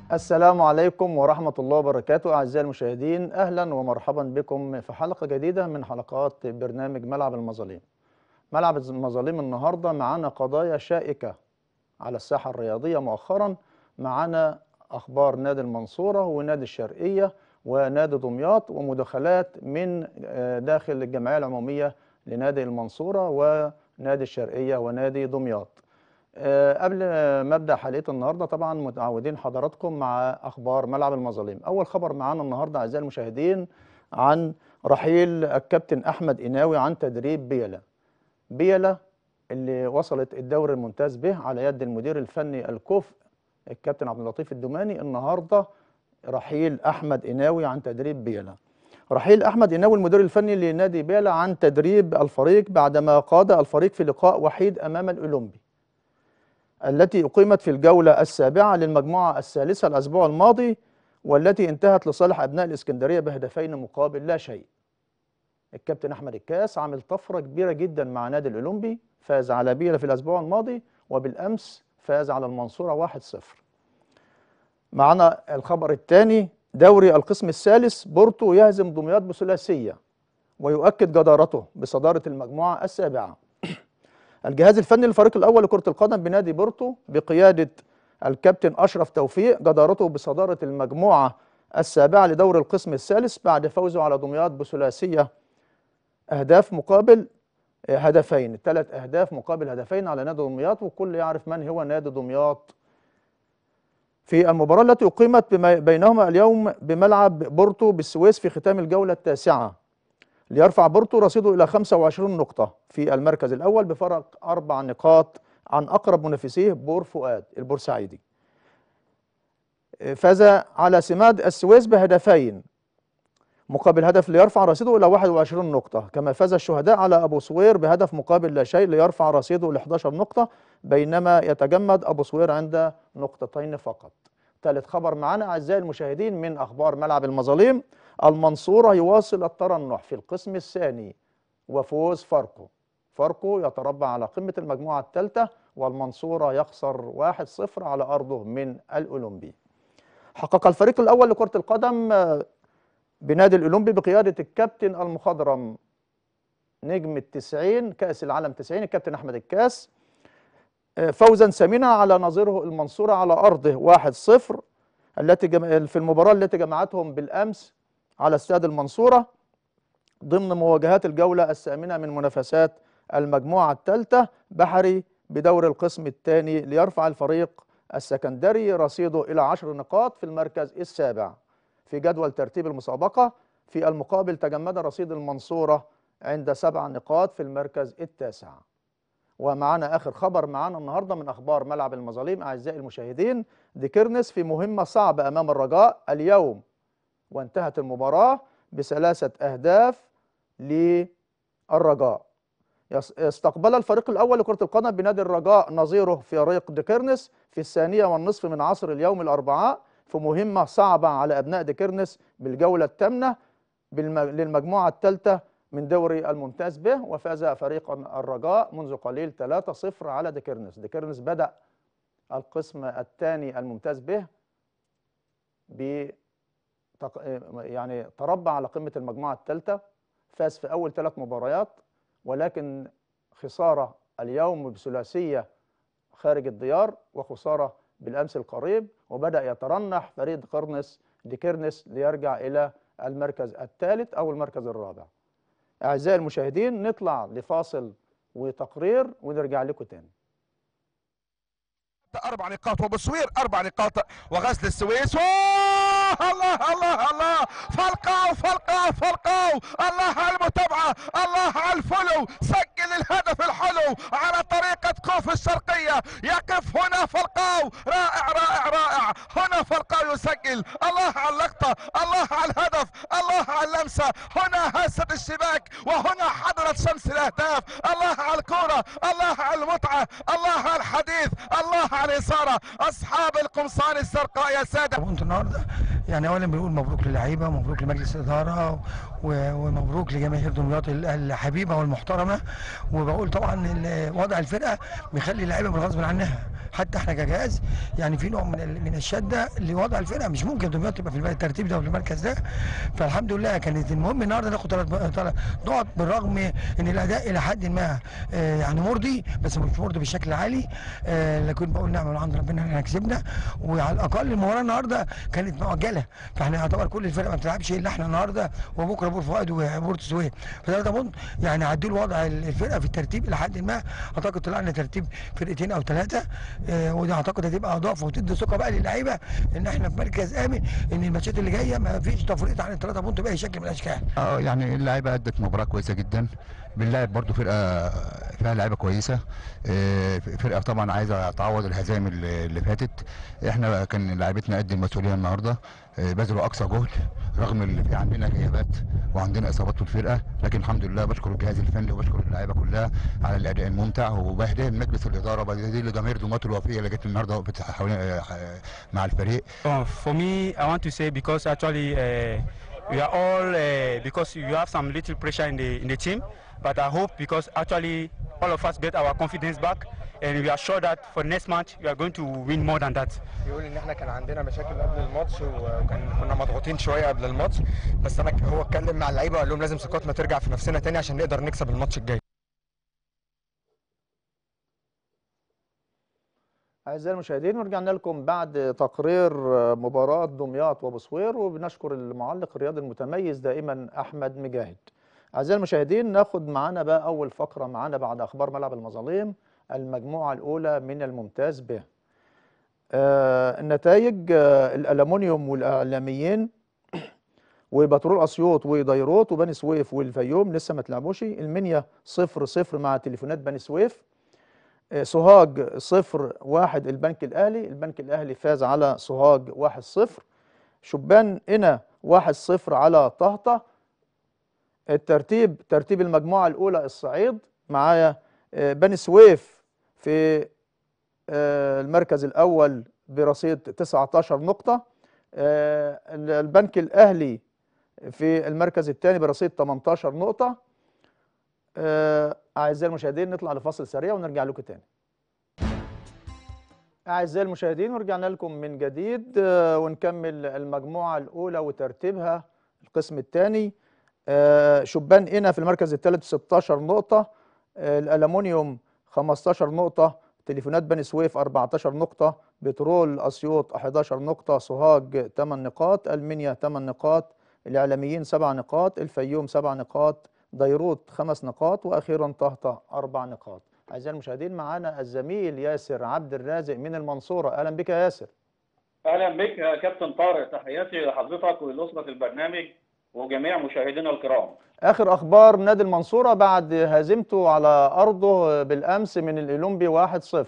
السلام عليكم ورحمة الله وبركاته أعزائي المشاهدين أهلا ومرحبا بكم في حلقة جديدة من حلقات برنامج ملعب المظالم ملعب المظالم النهاردة معانا قضايا شائكة على الساحة الرياضية مؤخرا معانا أخبار نادي المنصورة ونادي الشرقية ونادي دمياط ومداخلات من آه، داخل الجمعية العمومية لنادي المنصورة ونادي الشرقية ونادي دمياط آه، قبل ما ابدا حلقه النهارده طبعا متعودين حضراتكم مع اخبار ملعب المظالم اول خبر معانا النهارده اعزائي المشاهدين عن رحيل الكابتن احمد قناوي عن تدريب بيلا بيلا اللي وصلت الدوري الممتاز به على يد المدير الفني الكفء الكابتن عبد اللطيف الدماني النهارده رحيل احمد قناوي عن تدريب بيلا رحيل احمد قناوي المدير الفني لنادي بيلا عن تدريب الفريق بعدما قاد الفريق في لقاء وحيد امام الاولمبي التي أقيمت في الجولة السابعة للمجموعة الثالثة الأسبوع الماضي والتي انتهت لصالح أبناء الإسكندرية بهدفين مقابل لا شيء الكابتن أحمد الكاس عامل طفرة كبيرة جدا مع نادي الأولمبي فاز على بيلا في الأسبوع الماضي وبالأمس فاز على المنصورة 1-0 معنا الخبر الثاني دوري القسم الثالث بورتو يهزم دمياط بثلاثية ويؤكد جدارته بصدارة المجموعة السابعة الجهاز الفني للفريق الاول لكره القدم بنادي بورتو بقياده الكابتن اشرف توفيق جدارته بصداره المجموعه السابعه لدور القسم الثالث بعد فوزه على دمياط بثلاثيه اهداف مقابل آه، هدفين ثلاث اهداف مقابل هدفين على نادي دمياط والكل يعرف من هو نادي دمياط في المباراة التي أقيمت بما- بينهما اليوم بملعب بورتو بالسويس في ختام الجولة التاسعة ليرفع بورتو رصيده إلى 25 نقطة في المركز الأول بفرق أربع نقاط عن أقرب منافسيه بور فؤاد البورسعيدي فاز على سماد السويس بهدفين مقابل هدف ليرفع رصيده إلى 21 نقطة كما فاز الشهداء على أبو صوير بهدف مقابل لا شيء ليرفع رصيده ل 11 نقطة بينما يتجمد أبو صوير عند نقطتين فقط ثالث خبر معنا أعزائي المشاهدين من أخبار ملعب المظالم المنصورة يواصل الترنح في القسم الثاني وفوز فاركو فاركو يتربع على قمة المجموعة الثالثة والمنصورة يخسر 1-0 على أرضه من الأولمبي حقق الفريق الأول لكرة القدم آه، بنادي الأولمبي بقيادة الكابتن المخضرم نجم التسعين كأس العالم 90 الكابتن أحمد الكاس آه، فوزا ثمينا على نظيره المنصورة على أرضه 1-0 التي جم... في المباراة التي جمعتهم بالأمس على استاد المنصورة ضمن مواجهات الجولة الثامنة من منافسات المجموعة الثالثة بحري بدور القسم الثاني ليرفع الفريق السكندري رصيده إلى عشر نقاط في المركز السابع في جدول ترتيب المسابقة في المقابل تجمد رصيد المنصورة عند سبع نقاط في المركز التاسع ومعنا آخر خبر معنا النهاردة من أخبار ملعب المظالم أعزائي المشاهدين ديكيرنس في مهمة صعبة أمام الرجاء اليوم وانتهت المباراة بثلاثة أهداف للرجاء يس- استقبل الفريق الأول لكرة القدم بنادي الرجاء نظيره فريق ديكيرنس في الثانية والنصف من عصر اليوم الأربعاء في مهمة صعبة على أبناء ديكيرنس بالجولة الثامنة بالم- للمجموعة الثالثة من دوري الممتاز به وفاز فريق الرجاء منذ قليل 3-0 على ديكيرنس ديكيرنس بدأ القسم الثاني الممتاز به ب تق- يعني تربع على قمة المجموعة الثالثة فاز في أول ثلاث مباريات ولكن خسارة اليوم بثلاثية خارج الديار وخسارة بالأمس القريب وبدأ يترنح فريق قرنس ديكيرنس ليرجع إلى المركز الثالث أو المركز الرابع أعزائي المشاهدين نطلع لفاصل وتقرير ونرجع لكم تاني اربع نقاط وبصوير اربع نقاط وغزل السويس أوه! الله الله الله فالقاو فالقاو فالقاو الله على المتابعه الله على الفولو سجل الهدف الحلو على طريقه كوف الشرقيه يقف هنا فالقاو رائع رائع رائع هنا فالقاو يسجل الله على اللقطه الله على الهدف الله على اللمسه هنا هسه الشباك وهنا حضرت شمس الاهداف الله على الكوره الله على المتعه الله على الحديث الله على الاثاره اصحاب القمصان الزرقاء يا ساده وانت النهارده يعني اولا بنقول مبروك للعيبه ومبروك لمجلس الاداره و- ومبروك لجماهير دمياط ال- الحبيبه والمحترمه وبقول طبعا ال- وضع الفرقه بيخلي اللعيبه بالغصب عنها حتى احنا كجهاز يعني في نوع من ال- من الشده لوضع الفرقه مش ممكن دمياط تبقى في الترتيب ده وفي المركز ده فالحمد لله كانت المهم النهارده ناخد ثلاث نقط بالرغم ان الاداء الى حد ما آه، يعني مرضي بس مش مرضي بالشكل العالي آه، لكن بقول نعم من عند ربنا احنا كسبنا وعلى الاقل المباراه النهارده كانت مؤجله فاحنا يعتبر كل الفرق ما بتلعبش الا احنا النهارده وبكره بور فؤاد وبورتو سويد فده بونت يعني عدلوا وضع الفرقه في الترتيب الى حد ما اعتقد طلعنا ترتيب فرقتين او ثلاثه آه، وده اعتقد هتبقى اضافه وتدي ثقه بقى للعيبه ان احنا في مركز امن ان الماتشات اللي جايه ما فيش تفريط عن الثلاثه بونت باي شكل من الاشكال اه يعني اللعيبه ادت مباراه كويسه جدا بنلاعب برضو فرقه فيها لعيبه كويسه آه، فرقه طبعا عايزه تعوض الهزائم اللي اللي فاتت احنا كان لعيبتنا قد المسؤوليه النهارده آه، بذلوا اقصى جهد رغم اللي في عندنا غيابات وعندنا اصابات في الفرقه لكن الحمد لله بشكر الجهاز الفني وبشكر اللعيبه كلها على الاداء الممتع وبهديه لمجلس الاداره وبهديه لجماهير دمياط الوفيه اللي جت النهارده وقفت حوالين آه، مع الفريق Uh, for me, I want to say because actually uh, we are all uh, because you have some little pressure in the in the team, but I hope because actually all of us get our confidence back, and we are sure that for next match we are going to win more than that. بيقول ان احنا كان عندنا مشاكل قبل الماتش وكان كنا مضغوطين شويه قبل الماتش بس انا هو اتكلم مع اللعيبه وقال لهم لازم ثقتنا ترجع في نفسنا تاني عشان نقدر نكسب الماتش الجاي أعزائي المشاهدين ورجعنا لكم بعد تقرير مباراة دمياط وبصوير وبنشكر المعلق الرياضي المتميز دائما أحمد مجاهد أعزائي المشاهدين ناخد معانا بقى أول فقرة معانا بعد أخبار ملعب المظالم المجموعة الأولى من الممتاز به آه النتائج آه الألمونيوم والإعلاميين وبترول أسيوط وديروت وبني سويف والفيوم لسه ما تلعبوش المنيا صفر صفر مع تليفونات بني سويف آه، سوهاج صفر واحد البنك الأهلي البنك الأهلي فاز على سوهاج واحد صفر شبان إنا واحد صفر على طهطة الترتيب ترتيب المجموعة الأولى الصعيد معايا آه، بني سويف في آه، المركز الأول برصيد 19 نقطة آه، البنك الأهلي في المركز الثاني برصيد 18 نقطة آه، أعزائي المشاهدين نطلع لفاصل سريع ونرجع لكم تاني أعزائي المشاهدين ورجعنا لكم من جديد آه، ونكمل المجموعة الأولى وترتيبها القسم الثاني شبان إنا في المركز الثالث 16 نقطة آه، الألمونيوم 15 نقطة تليفونات بني سويف 14 نقطة بترول أسيوط 11 نقطة سوهاج 8 نقاط المنيا 8 نقاط الإعلاميين 7 نقاط الفيوم 7 نقاط ديروت 5 نقاط وأخيرا طهطة 4 نقاط أعزائي المشاهدين معنا الزميل ياسر عبد الرازق من المنصورة أهلا بك يا ياسر اهلا بك يا كابتن طارق تحياتي لحضرتك ولاسره البرنامج وجميع مشاهدينا الكرام آخر أخبار نادي المنصورة بعد هزيمته على أرضه بالأمس من الأولمبي 1-0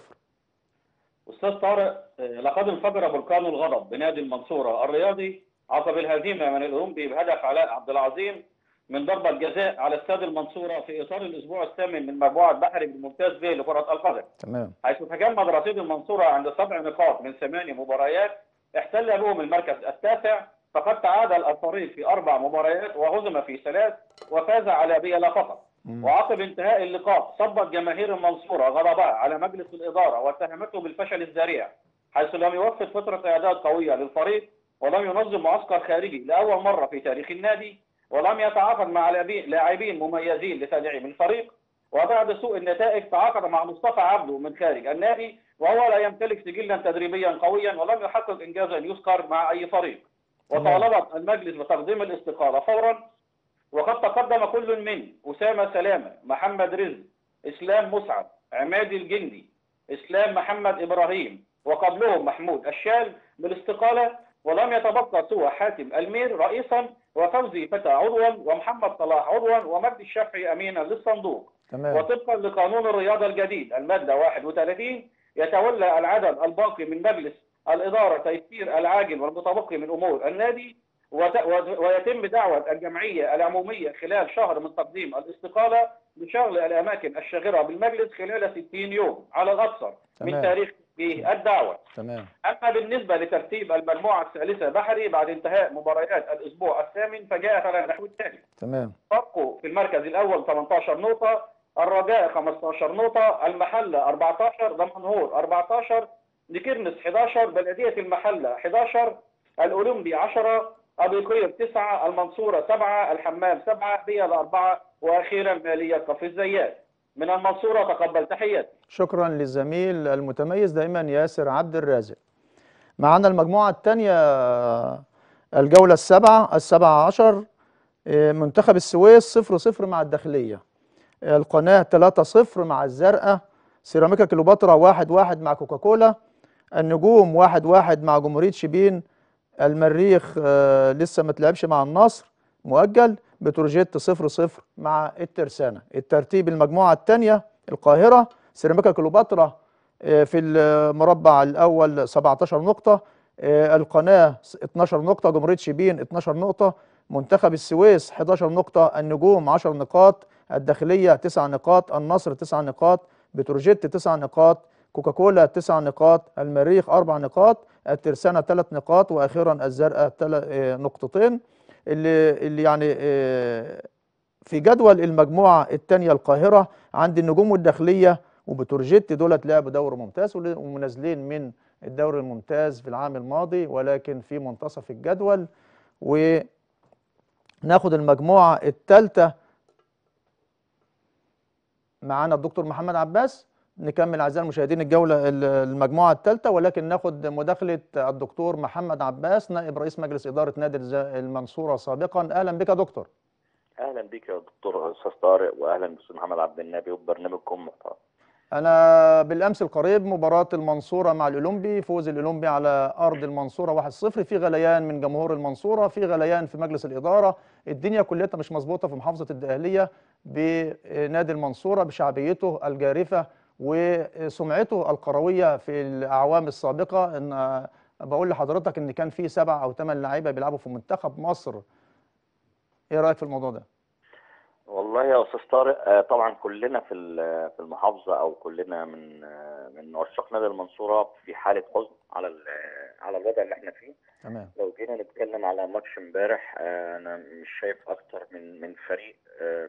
استاذ طارق آه، لقد انفجر بركان الغضب بنادي المنصوره الرياضي عقب الهزيمه من الاولمبي بهدف علاء عبد العظيم من ضربه جزاء على استاد المنصوره في اطار الاسبوع الثامن من مجموعه بحري بالممتاز ب لكره القدم تمام حيث تجمد رصيد المنصورة عند سبع نقاط من ثماني مباريات احتل بهم المركز التاسع فقد تعادل الفريق في أربع مباريات وهزم في ثلاث وفاز على بيلا فقط مم. وعقب انتهاء اللقاء صبت جماهير المنصورة غضبها على مجلس الإدارة واتهمته بالفشل الذريع حيث لم يوفر فترة إعداد قوية للفريق ولم ينظم معسكر خارجي لأول مرة في تاريخ النادي ولم يتعاقد مع لاعبين- لاعبين مميزين لتدعيم الفريق وبعد سوء النتائج تعاقد مع مصطفى عبده من خارج النادي وهو لا يمتلك سجلا تدريبيا قويا ولم يحقق انجازا يذكر مع اي فريق وطالبت المجلس بتقديم الاستقاله فورا وقد تقدم كل من اسامه سلامه محمد رزق اسلام مسعد عماد الجندي اسلام محمد ابراهيم وقبلهم محمود الشال بالاستقاله ولم يتبقى سوى حاتم المير رئيسا وفوزي فتى عضوا ومحمد صلاح عضوا ومجدي الشافعي امينا للصندوق تمام وطبقا لقانون الرياضة الجديد المادة 31 يتولى العدد الباقي من مجلس الإدارة تيسير العاجل والمتبقي من أمور النادي وت- وت- ويتم دعوة الجمعية العمومية خلال شهر من تقديم الاستقالة لشغل الأماكن الشاغرة بالمجلس خلال 60 يوم على الأكثر من تمام. تاريخ بالدعوة تمام أما بالنسبة لترتيب المجموعة الثالثة بحري بعد انتهاء مباريات الأسبوع الثامن فجاء على النحو التالي تمام فاركو في المركز الأول 18 نقطة الرجاء 15 نقطة المحلة 14 دمنهور 14 نكرنس 11 بلدية المحلة 11 الأولمبي 10 أبي قير 9 المنصورة 7 الحمام 7 بيلا 4 وأخيرا مالية كفر الزيات من المنصورة تقبل تحياتي شكرا للزميل المتميز دائما ياسر عبد الرازق معنا المجموعة الثانية الجولة السابعة السابعة عشر آه، منتخب السويس صفر صفر مع الداخلية القناة 3 صفر مع الزرقاء سيراميكا كليوباترا واحد واحد مع كوكاكولا النجوم واحد واحد مع جمهورية شبين المريخ آه، لسه ما تلعبش مع النصر مؤجل بتروجيت صفر صفر مع الترسانة الترتيب المجموعة الثانية القاهرة سيراميكا كليوباترا آه، في المربع الأول 17 نقطة آه، القناة 12 نقطة جمهورية شبين 12 نقطة منتخب السويس 11 نقطة النجوم 10 نقاط الداخلية 9 نقاط النصر 9 نقاط بتروجيت 9 نقاط كوكاكولا 9 نقاط المريخ 4 نقاط الترسانة 3 نقاط وأخيرا الزرقاء تل- آه، نقطتين اللي اللي يعني آه، في جدول المجموعة الثانية القاهرة عند النجوم والداخلية وبتروجيت دولت لعبوا دوري ممتاز ول- ومنازلين من الدوري الممتاز في العام الماضي ولكن في منتصف الجدول وناخد المجموعة الثالثة معانا الدكتور محمد عباس نكمل اعزائي المشاهدين الجوله ال- المجموعه الثالثه ولكن ناخد مداخله الدكتور محمد عباس نائب رئيس مجلس اداره نادي الز- المنصوره سابقا اهلا بك يا دكتور اهلا بيك يا دكتور استاذ طارق واهلا باستاذ محمد عبد النبي وبرنامجكم محترم انا بالامس القريب مباراه المنصوره مع الاولمبي فوز الاولمبي على ارض المنصوره 1-0 في غليان من جمهور المنصوره في غليان في مجلس الاداره الدنيا كلها مش مظبوطه في محافظه الدقهليه بنادي المنصوره بشعبيته الجارفه وسمعته الكرويه في الاعوام السابقه ان بقول لحضرتك ان كان في سبع او ثمان لعيبه بيلعبوا في منتخب مصر ايه رايك في الموضوع ده والله يا استاذ طارق آه، طبعا كلنا في ال- في المحافظه او كلنا من آه، من عشاق نادي المنصوره في حاله حزن على ال- على الوضع اللي احنا فيه تمام لو جينا نتكلم على ماتش امبارح آه، انا مش شايف اكتر من من فريق آه،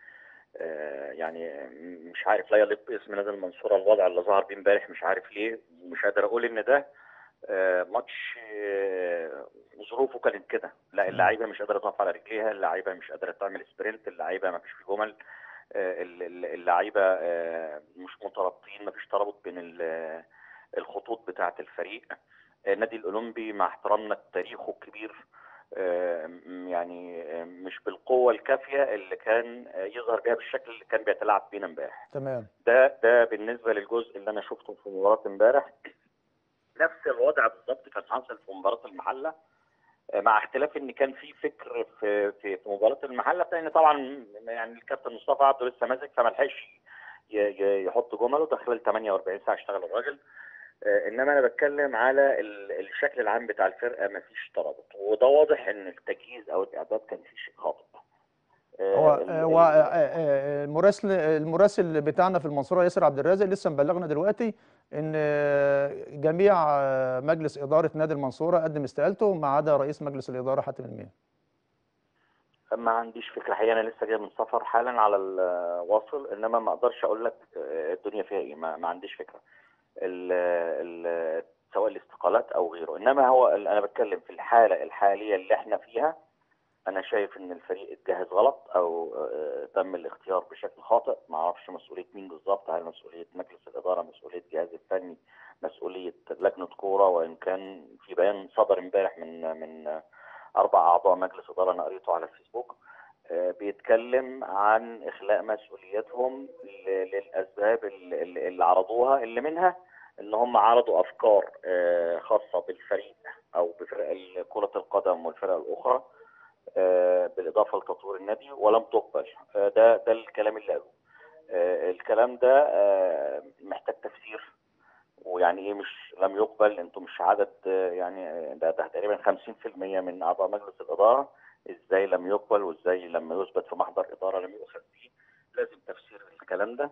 آه، يعني مش عارف لا يليق باسم نادي المنصوره الوضع اللي ظهر بيه امبارح مش عارف ليه ومش قادر اقول ان ده آه، ماتش آه، ظروفه كانت كده لا اللعيبه مش قادره تقف على رجليها اللعيبه مش قادره تعمل سبرنت اللعيبه ما فيش في جمل آه، ال- ال- اللعيبه آه، مش مترابطين ما فيش ترابط بين ال- الخطوط بتاعه الفريق آه، النادي الاولمبي مع احترامنا لتاريخه الكبير آه، م- يعني آه، مش بالقوه الكافيه اللي كان آه، يظهر بيها بالشكل اللي كان بيتلاعب بينا امبارح تمام ده ده بالنسبه للجزء اللي انا شفته في مباراه امبارح نفس الوضع بالظبط كان حاصل في مباراه المحله آه، مع اختلاف ان كان في فكر في في, في مباراه المحله لان طبعا يعني الكابتن مصطفى عبده لسه ماسك فما لحقش ي- ي- يحط جمله ده خلال 48 ساعه اشتغل الراجل آه، انما انا بتكلم على ال- الشكل العام بتاع الفرقه ما فيش ترابط وده واضح ان التجهيز او الاعداد كان فيه شيء خاطئ آه، هو ال- هو ال- آه، آه، المراسل المراسل بتاعنا في المنصوره ياسر عبد الرازق لسه مبلغنا دلوقتي ان آه، جميع آه، مجلس اداره نادي المنصوره قدم استقالته ما عدا رئيس مجلس الاداره حاتم المياه ما عنديش فكره حقيقه انا لسه جاي من سفر حالا على الواصل انما ما اقدرش اقول لك آه، الدنيا فيها ايه ما, ما عنديش فكره ال ال سواء الاستقالات او غيره انما هو ال- انا بتكلم في الحاله الحاليه اللي احنا فيها انا شايف ان الفريق اتجهز غلط او آه، تم الاختيار بشكل خاطئ ما اعرفش مسؤوليه مين بالظبط هل مسؤوليه مجلس الاداره مسؤوليه الجهاز الفني مسؤوليه لجنه كوره وان كان في بيان صدر امبارح من من اربع اعضاء مجلس اداره انا قريته على الفيسبوك آه، بيتكلم عن اخلاء مسؤوليتهم ل- للاسباب اللي, اللي اللي عرضوها اللي منها ان هم عرضوا افكار آه، خاصه بالفريق او بفرق ال- كره القدم والفرق الاخرى آه، بالاضافه لتطوير النادي ولم تقبل آه، ده ده الكلام اللي قالوه آه، الكلام ده آه، محتاج تفسير ويعني ايه مش لم يقبل انتم مش عدد آه، يعني آه، ده, ده تقريبا 50% من اعضاء مجلس الاداره ازاي لم يقبل وازاي لما يثبت في محضر اداره لم يؤخذ به لازم تفسير الكلام ده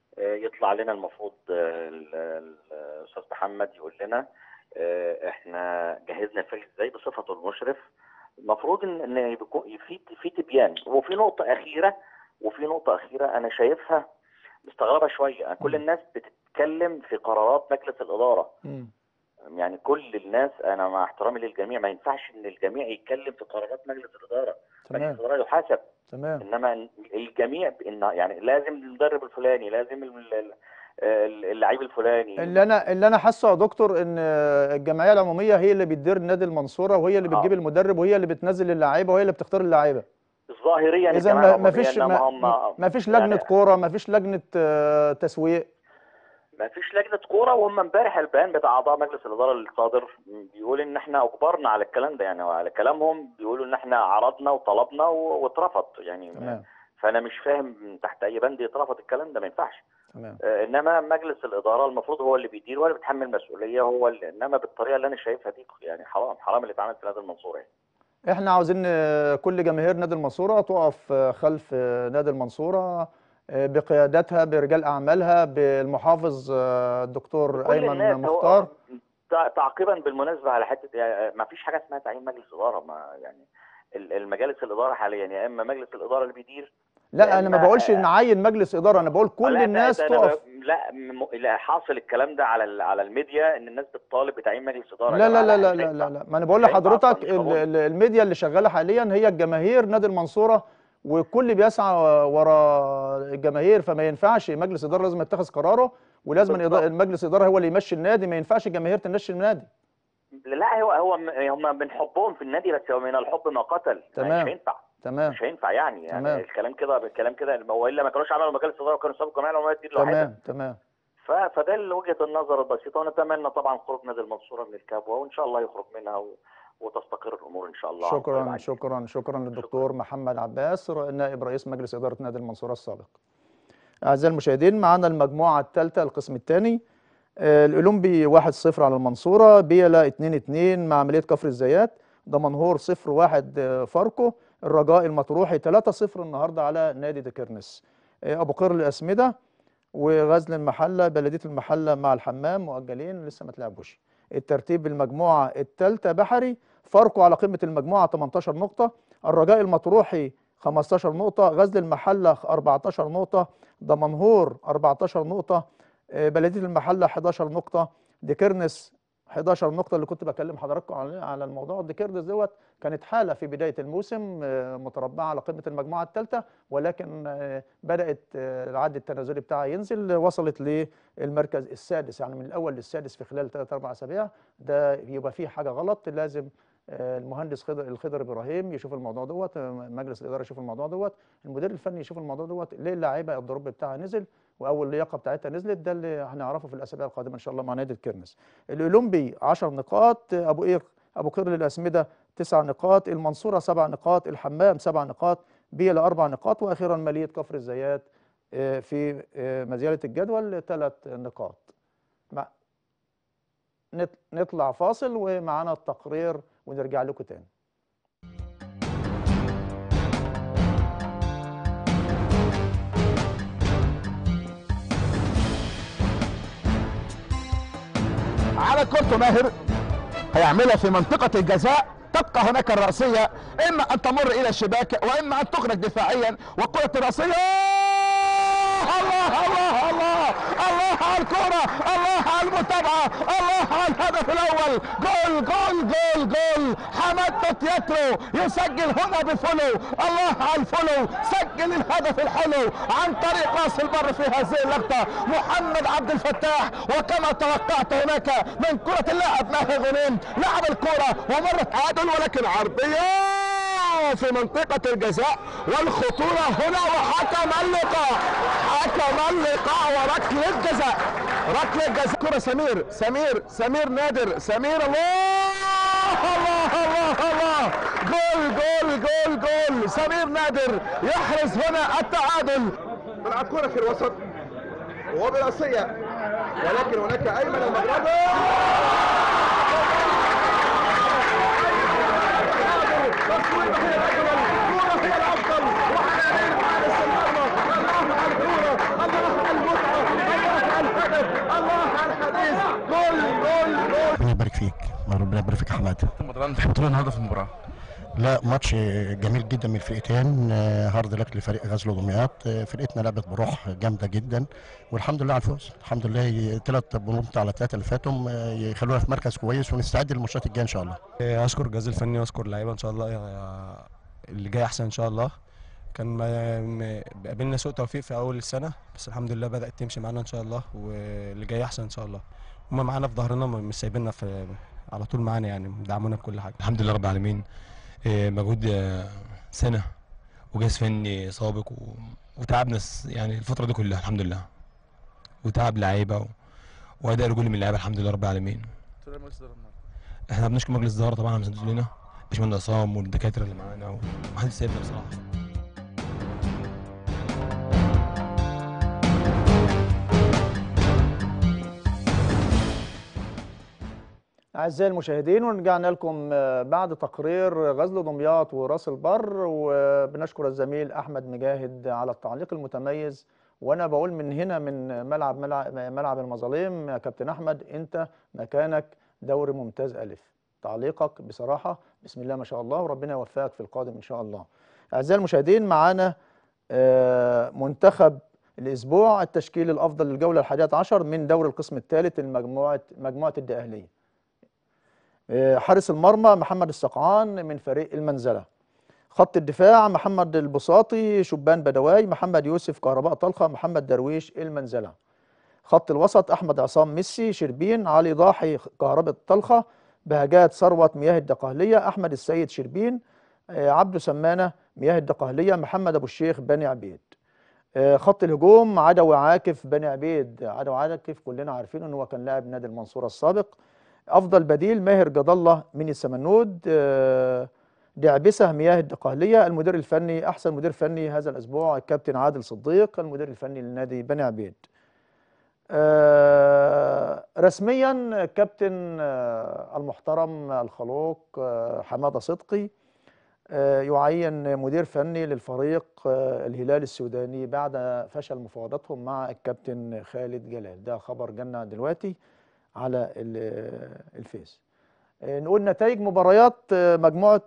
آه، يطلع لنا المفروض آه، ال- ال- الاستاذ محمد يقول لنا آه، احنا جهزنا الفريق ازاي بصفته المشرف المفروض ان ان يكون في في تبيان وفي نقطه اخيره وفي نقطه اخيره انا شايفها مستغربه شويه كل الناس بتتكلم في قرارات مجلس الاداره مم. يعني كل الناس انا مع احترامي للجميع ما ينفعش ان الجميع يتكلم في قرارات مجلس الاداره تمام مجلس الاداره يحاسب تمام انما الجميع ان يعني لازم المدرب الفلاني لازم ال- ال- ال- اللعيب الفلاني اللي انا اللي انا حاسه يا دكتور ان الجمعيه العموميه هي اللي بتدير نادي المنصوره وهي اللي بتجيب آه. المدرب وهي اللي بتنزل اللعيبه وهي اللي بتختار اللعيبه ظاهريا اذا الجماعة ما العمومية فيش إنما ما, هم ما فيش لجنه يعني كوره ما فيش لجنه آه، تسويق ما فيش لجنه كوره وهم امبارح البيان بتاع اعضاء مجلس الاداره الصادر بيقول ان احنا اجبرنا على الكلام ده يعني على كلامهم بيقولوا ان احنا عرضنا وطلبنا و- واترفض يعني تمام فانا مش فاهم تحت اي بند يترفض الكلام ده ما ينفعش تمام آه، انما مجلس الاداره المفروض هو اللي بيدير هو اللي بيتحمل مسؤوليه هو اللي انما بالطريقه اللي انا شايفها دي يعني حرام حرام اللي اتعمل في نادي المنصوره يعني. احنا عاوزين آه، كل جماهير نادي المنصوره تقف آه، خلف آه، نادي المنصوره آه، بقيادتها برجال اعمالها بالمحافظ آه، الدكتور كل ايمن الناس هو- مختار تع- تعقيبا بالمناسبه على حته يعني ما فيش حاجه اسمها تعيين مجلس اداره ما يعني ال- المجالس الاداره حاليا يا اما مجلس الاداره اللي بيدير لا انا ما إما- بقولش نعين مجلس اداره انا بقول كل لا، ده- الناس ده أنا تقف ب- لا م- لا حاصل الكلام ده على ال- على الميديا ان الناس بتطالب بتعيين مجلس اداره يا لا جماعة، لا لا مش لا لا هينفع. لا, لا. ما انا بقول مش هينفع لحضرتك أصلاً، مش ال- قانوني. ال- الميديا اللي شغاله حاليا هي الجماهير نادي المنصوره والكل بيسعى ورا الجماهير فما ينفعش مجلس اداره لازم يتخذ قراره ولازم بالظبط. الإدارة- المجلس الاداره هو اللي يمشي النادي ما ينفعش الجماهير تمشي النادي لا هو هو م- هم من حبهم في النادي بس هو من الحب ما قتل تمام. مش هينفع تمام مش هينفع يعني يعني تمام. الكلام كده الكلام كده هو الا ما كانوش عملوا مجالس اداره وكانوا سابوا الجمعيه العموميه تدير لوحدها تمام تمام ف- فده اللي وجهه النظر البسيطه ونتمنى طبعا خروج نادي المنصوره من الكبوه وان شاء الله يخرج منها و... وتستقر الامور ان شاء الله شكرا بعد- شكرا شكرا للدكتور محمد عباس ر- نائب رئيس مجلس اداره نادي المنصوره السابق اعزائي المشاهدين معانا المجموعه الثالثه القسم الثاني الاولمبي 1-0 على المنصوره بيلا 2-2 مع عمليه كفر الزيات دمنهور 0-1 فاركو الرجاء المطروحي 3-0 النهارده على نادي ديكرنس آه، ابو قير الاسمده وغزل المحله بلديه المحله مع الحمام مؤجلين لسه ما تلعبوش الترتيب المجموعه الثالثه بحري فاركو على قمه المجموعه 18 نقطه الرجاء المطروحي 15 نقطه غزل المحله 14 نقطه دمنهور 14 نقطه آه، بلديه المحله 11 نقطه ديكرنس 11 نقطه اللي كنت بكلم حضراتكم على على الموضوع ديكرنس دوت كانت حاله في بدايه الموسم آه، متربعه على قمه المجموعه الثالثه ولكن آه، بدات آه، العد التنازلي بتاعها ينزل وصلت للمركز السادس يعني من الاول للسادس في خلال 3 4 اسابيع ده يبقى فيه حاجه غلط لازم آه، المهندس خضر الخضر ابراهيم يشوف الموضوع دوت آه، مجلس الاداره يشوف الموضوع دوت المدير الفني يشوف الموضوع دوت ليه اللعيبه الضرب بتاعها نزل واول لياقه بتاعتها نزلت ده اللي هنعرفه في الاسابيع القادمه ان شاء الله مع نادي الكرنس الاولمبي 10 نقاط آه، ابو قير ابو قير للاسمده 9 نقاط المنصوره 7 نقاط الحمام 7 نقاط بيلا 4 نقاط واخيرا ماليه كفر الزيات آه، في آه، مزياله الجدول 3 نقاط مع نط- نطلع فاصل ومعانا التقرير ونرجع لكم تاني على كرة ماهر هيعملها في منطقة الجزاء تبقى هناك الرأسية إما أن تمر إلى الشباك وإما أن تخرج دفاعيا والكرة الرأسية الله الله الله الله على الكرة الله على المتابعة الله على الهدف الأول جول جول جول جول حماد باتياترو يسجل هنا بفولو الله على الفولو سجل الهدف الحلو عن طريق راس البر في هذه اللقطة محمد عبد الفتاح وكما توقعت هناك من كرة اللاعب ماهر غنيم لعب الكرة ومرت عادل ولكن عرضية في منطقة الجزاء والخطورة هنا وحكم اللقاء حكم اللقاء وركل الجزاء ركل الجزاء كرة سمير سمير سمير نادر سمير الله الله الله الله جول جول جول جول سمير نادر يحرز هنا التعادل بيلعب كرة في الوسط وبراسية ولكن هناك أيمن المغربي تصويبة هي الأجمل كرة هي الأفضل وحنانين حارس المرمى الله على الكرة الله على المتعة ربنا يبارك فيك يا حماده رمضان تحب تقول النهارده في المباراه لا ماتش جميل جدا من الفرقتين آه، هارد لك لفريق غزل دمياط آه، فرقتنا لعبت بروح جامده جدا والحمد لله على الفوز الحمد لله ثلاث بنوط على ثلاثه اللي فاتهم آه، يخلونا في مركز كويس ونستعد للماتشات الجايه ان شاء الله اشكر الجهاز الفني واشكر اللعيبه ان شاء الله آه، اللي جاي احسن ان شاء الله كان ما- ما- قابلنا سوء توفيق في اول السنه بس الحمد لله بدات تمشي معانا ان شاء الله واللي جاي احسن ان شاء الله هم معانا في ظهرنا مش سايبيننا في على طول معانا يعني بيدعمونا بكل حاجه الحمد لله رب العالمين آه، مجهود آه، سنة وجهاز فني سابق و... وتعبنا س- يعني الفترة دي كلها الحمد لله وتعب لعيبة و... وأداء رجولي من اللعيبة الحمد لله رب العالمين احنا بنشكر مجلس الإدارة طبعا على مساندته لنا باشمهندس عصام والدكاترة اللي معانا ومحدش سايبنا بصراحة أعزائي المشاهدين ورجعنا لكم آه، بعد تقرير غزل دمياط وراس البر وبنشكر الزميل أحمد مجاهد على التعليق المتميز وأنا بقول من هنا من ملعب ملعب, ملعب المظالم يا كابتن أحمد أنت مكانك دوري ممتاز ألف تعليقك بصراحة بسم الله ما شاء الله وربنا يوفقك في القادم إن شاء الله أعزائي المشاهدين معانا آه، منتخب الأسبوع التشكيل الأفضل للجولة الحادية عشر من دوري القسم الثالث المجموعة مجموعة الدقهلية آه، حارس المرمى محمد السقعان من فريق المنزلة خط الدفاع محمد البساطي شبان بدواي محمد يوسف كهرباء طلخة محمد درويش المنزلة خط الوسط أحمد عصام ميسي شربين علي ضاحي كهرباء طلخة بهجات ثروت مياه الدقهلية أحمد السيد شربين آه، عبده سمانة مياه الدقهلية محمد أبو الشيخ بني عبيد آه، خط الهجوم عدوي عاكف بني عبيد عدوي عاكف كلنا عارفين ان هو كان لاعب نادي المنصورة السابق افضل بديل ماهر جد الله من السمنود آه، دعبسه مياه الدقهليه المدير الفني احسن مدير فني هذا الاسبوع الكابتن عادل صديق المدير الفني لنادي بني عبيد آه، رسميا الكابتن آه، المحترم الخلوق آه، حماده صدقي آه، يعين مدير فني للفريق آه، الهلال السوداني بعد فشل مفاوضاتهم مع الكابتن خالد جلال ده خبر جالنا دلوقتي على ال- الفيس آه، نقول نتائج مباريات آه، مجموعة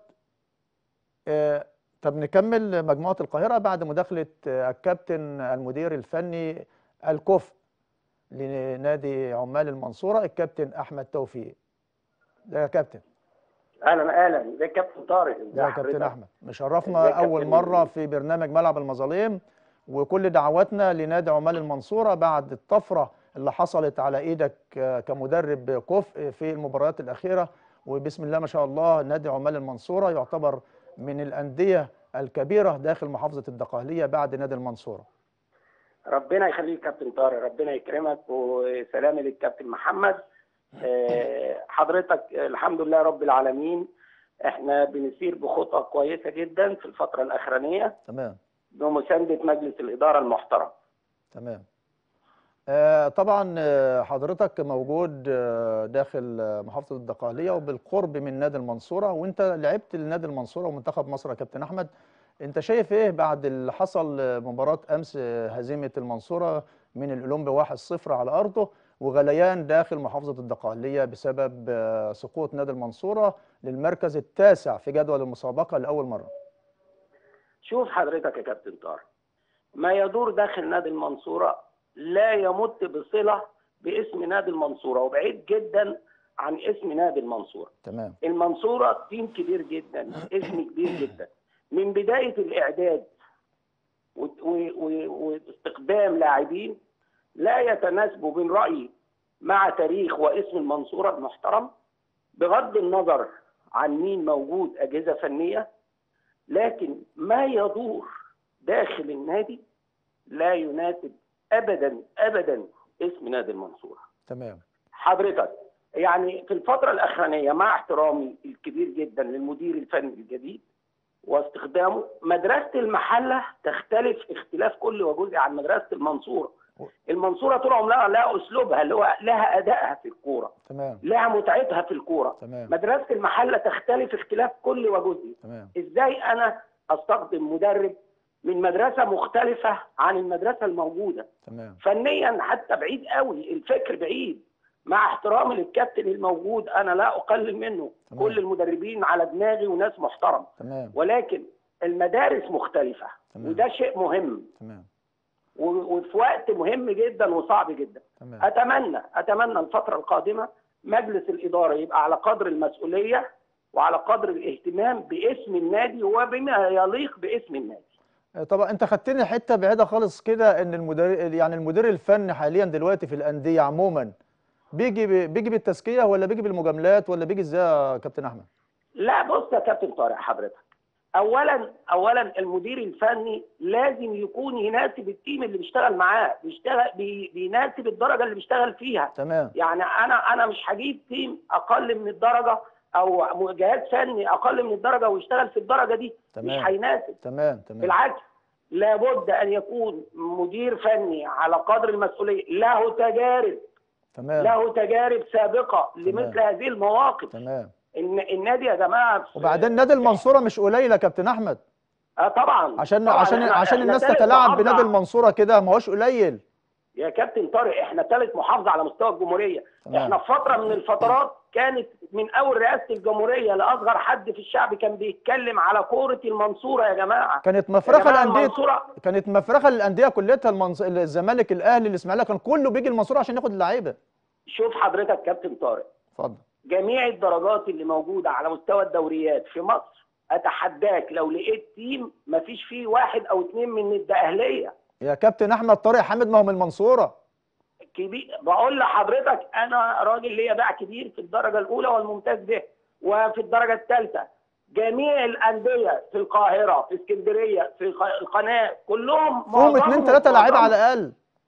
آه، طب نكمل مجموعة القاهرة بعد مداخلة آه، الكابتن المدير الفني الكفء لنادي عمال المنصورة الكابتن أحمد توفيق ده يا كابتن اهلا اهلا ازيك يا كابتن طارق ازي ده يا كابتن حضرتك؟ أحمد مشرفنا ازيك يا أول كابتن مرة مجدي؟ في برنامج ملعب المظالم وكل دعواتنا لنادي عمال المنصورة بعد الطفرة اللي حصلت على إيدك آه، كمدرب كفء في المباريات الأخيرة وبسم الله ما شاء الله نادي عمال المنصورة يعتبر من الأندية الكبيرة داخل محافظة الدقهلية بعد نادي المنصورة ربنا يخليك كابتن طارق ربنا يكرمك وسلامي للكابتن محمد آه، حضرتك آه، الحمد لله رب العالمين احنا بنسير بخطى كويسه جدا في الفتره الاخرانيه تمام بمسانده مجلس الاداره المحترم تمام آه، طبعا آه، حضرتك موجود آه، داخل آه، محافظة الدقهلية وبالقرب من نادي المنصورة وانت لعبت لنادي المنصورة ومنتخب مصر يا كابتن احمد انت شايف ايه بعد اللي حصل آه، مباراة امس آه، هزيمة المنصورة من الاولمبي 1-0 على ارضه وغليان داخل محافظة الدقهلية بسبب آه، سقوط نادي المنصورة للمركز التاسع في جدول المسابقة لأول مرة شوف حضرتك يا كابتن طارق ما يدور داخل نادي المنصوره لا يمت بصله باسم نادي المنصوره وبعيد جدا عن اسم نادي المنصوره تمام المنصورة تيم كبير جدا اسم كبير جدا من بداية الإعداد و- و- و- واستخدام لاعبين لا يتناسبوا من رأيي مع تاريخ واسم المنصورة المحترم بغض النظر عن مين موجود أجهزة فنية لكن ما يدور داخل النادي لا يناسب أبدا أبدا اسم نادي المنصورة تمام حضرتك يعني في الفترة الأخرانية مع احترامي الكبير جدا للمدير الفني الجديد واستخدامه مدرسة المحلة تختلف اختلاف كل وجزء عن مدرسة المنصورة المنصورة طول عمرها لها أسلوبها اللي هو لها أدائها في الكورة تمام لها متعتها في الكورة تمام مدرسة المحلة تختلف اختلاف كل وجزء تمام ازاي انا استخدم مدرب من مدرسة مختلفة عن المدرسة الموجودة تمام فنيا حتى بعيد قوي الفكر بعيد مع احترامي للكابتن الموجود انا لا اقلل منه تمام. كل المدربين على دماغي وناس محترم تمام ولكن المدارس مختلفه تمام. وده شيء مهم تمام و- وفي وقت مهم جدا وصعب جدا تمام اتمنى اتمنى الفتره القادمه مجلس الاداره يبقى على قدر المسؤوليه وعلى قدر الاهتمام باسم النادي وبما يليق باسم النادي طبعا انت خدتني حته بعيده خالص كده ان المدير يعني المدير الفني حاليا دلوقتي في الانديه عموما بيجي ب- بيجي بالتزكيه ولا بيجي بالمجاملات ولا بيجي ازاي يا كابتن احمد؟ لا بص يا كابتن طارق حضرتك اولا اولا المدير الفني لازم يكون يناسب التيم اللي بيشتغل معاه بيشتغل بي بيناسب الدرجه اللي بيشتغل فيها تمام يعني انا انا مش هجيب تيم اقل من الدرجه او جهاز فني اقل من الدرجه ويشتغل في الدرجه دي مش تمام. هيناسب تمام تمام بالعكس لابد ان يكون مدير فني على قدر المسؤوليه له تجارب تمام له تجارب سابقه لمثل تمام. هذه المواقف تمام إن النادي يا جماعه في- وبعدين نادي المنصوره مش قليل يا كابتن احمد اه طبعا عشان طبعاً عشان إحنا- عشان إحنا الناس تالت تتلاعب محافظة بنادي المنصوره كده ما هوش قليل يا كابتن طارق احنا ثالث محافظه على مستوى الجمهوريه تمام. احنا في فتره من الفترات كانت من اول رئاسه الجمهوريه لاصغر حد في الشعب كان بيتكلم على كوره المنصوره يا جماعه كانت يا مفرخه جماعة الانديه المنصوره كانت مفرخه للانديه كلها المنص... الزمالك الاهلي الاسماعيليه كان كله بيجي المنصوره عشان ياخد اللعيبه شوف حضرتك كابتن طارق اتفضل جميع الدرجات اللي موجوده على مستوى الدوريات في مصر اتحداك لو لقيت تيم مفيش فيه واحد او اثنين من الدقهليه يا كابتن احمد طارق حامد ما هو من المنصوره كبير بقول لحضرتك انا راجل ليا باع كبير في الدرجه الاولى والممتاز به وفي الدرجه الثالثه جميع الانديه في القاهره في اسكندريه في الق- القناه كلهم فيهم اثنين معظمهم- ثلاثه لعيبه معظمهم- على الاقل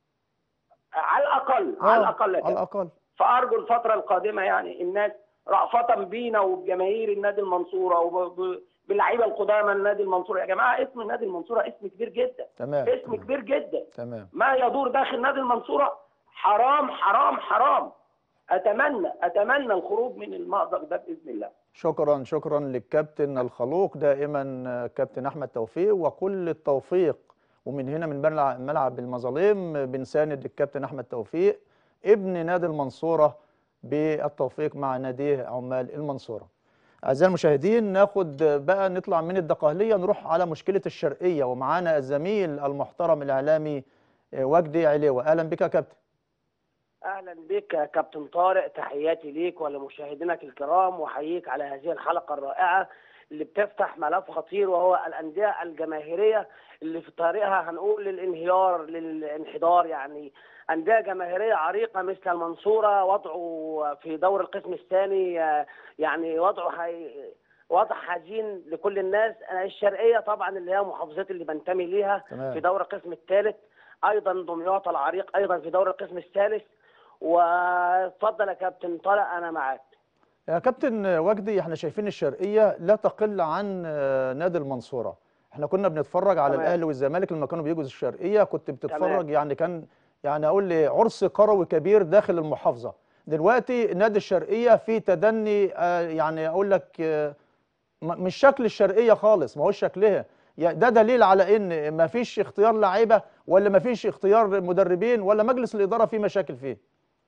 على الاقل آه، على الاقل يا على كابتن. الاقل فارجو الفتره القادمه يعني الناس رأفة بينا وبجماهير النادي المنصوره وباللعيبه القدامى النادي المنصوره يا جماعه اسم النادي المنصوره اسم كبير جدا تمام اسم كبير جدا تمام ما يدور داخل نادي المنصورة حرام حرام حرام أتمنى أتمنى الخروج من المأزق ده بإذن الله شكرا شكرا للكابتن الخلوق دائما آه، كابتن احمد توفيق وكل التوفيق ومن هنا من ملعب ملعب المظالم بنساند الكابتن احمد توفيق ابن نادي المنصوره بالتوفيق مع ناديه عمال المنصوره. اعزائي المشاهدين ناخد بقى نطلع من الدقهليه نروح على مشكله الشرقيه ومعانا الزميل المحترم الاعلامي آه، وجدي عليوه اهلا بك يا كابتن. اهلا بك يا كابتن طارق تحياتي ليك ولمشاهدينك الكرام واحييك على هذه الحلقه الرائعه اللي بتفتح ملف خطير وهو الانديه الجماهيريه اللي في طريقها هنقول للانهيار للانحدار يعني انديه جماهيريه عريقه مثل المنصوره وضعه في دور القسم الثاني آه، يعني وضعه هي وضع حزين لكل الناس أنا الشرقيه طبعا اللي هي محافظتي اللي بنتمي ليها تمام. في دور القسم الثالث ايضا دمياط العريق ايضا في دور القسم الثالث واتفضل يا كابتن طارق انا معاك يا كابتن وجدي احنا شايفين الشرقيه لا تقل عن آه، نادي المنصوره احنا كنا بنتفرج على تمام. الاهلي والزمالك لما كانوا بيجوا الشرقيه كنت بتتفرج تمام. يعني كان يعني اقول لي عرس كروي كبير داخل المحافظه دلوقتي نادي الشرقيه في تدني آه، يعني اقول لك آه، م- مش شكل الشرقيه خالص ما هوش شكلها يعني ده دليل على ان ما فيش اختيار لعيبه ولا ما فيش اختيار مدربين ولا مجلس الاداره فيه مشاكل فيه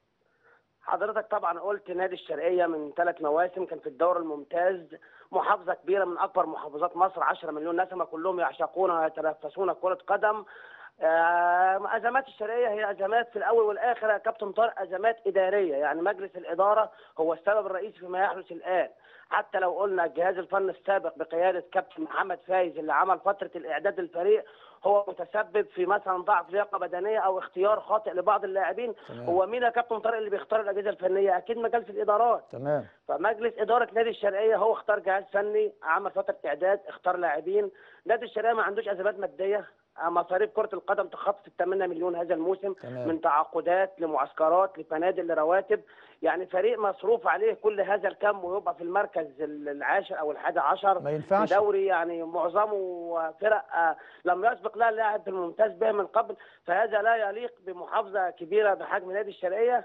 حضرتك طبعا قلت نادي الشرقيه من ثلاث مواسم كان في الدور الممتاز محافظه كبيره من اكبر محافظات مصر 10 مليون نسمه كلهم يعشقون ويتنافسون كره قدم آه، ازمات الشرقيه هي ازمات في الاول والاخر يا كابتن طارق ازمات اداريه يعني مجلس الاداره هو السبب الرئيسي فيما يحدث الان حتى لو قلنا الجهاز الفني السابق بقياده كابتن محمد فايز اللي عمل فتره الاعداد للفريق هو متسبب في مثلا ضعف لياقه بدنيه او اختيار خاطئ لبعض اللاعبين تمام. هو مين يا كابتن طارق اللي بيختار الاجهزه الفنيه اكيد مجلس الادارات تمام فمجلس اداره نادي الشرقيه هو اختار جهاز فني عمل فتره اعداد اختار لاعبين نادي الشرقيه ما عندوش ازمات ماديه مصاريف كره القدم تخطط ال 8 مليون هذا الموسم تمام. من تعاقدات لمعسكرات لفنادق لرواتب يعني فريق مصروف عليه كل هذا الكم ويبقى في المركز العاشر او الحادي عشر ما ينفعش. في دوري يعني معظمه فرق آه، لم يسبق لها لاعب في الممتاز به من قبل فهذا لا يليق بمحافظه كبيره بحجم نادي الشرقيه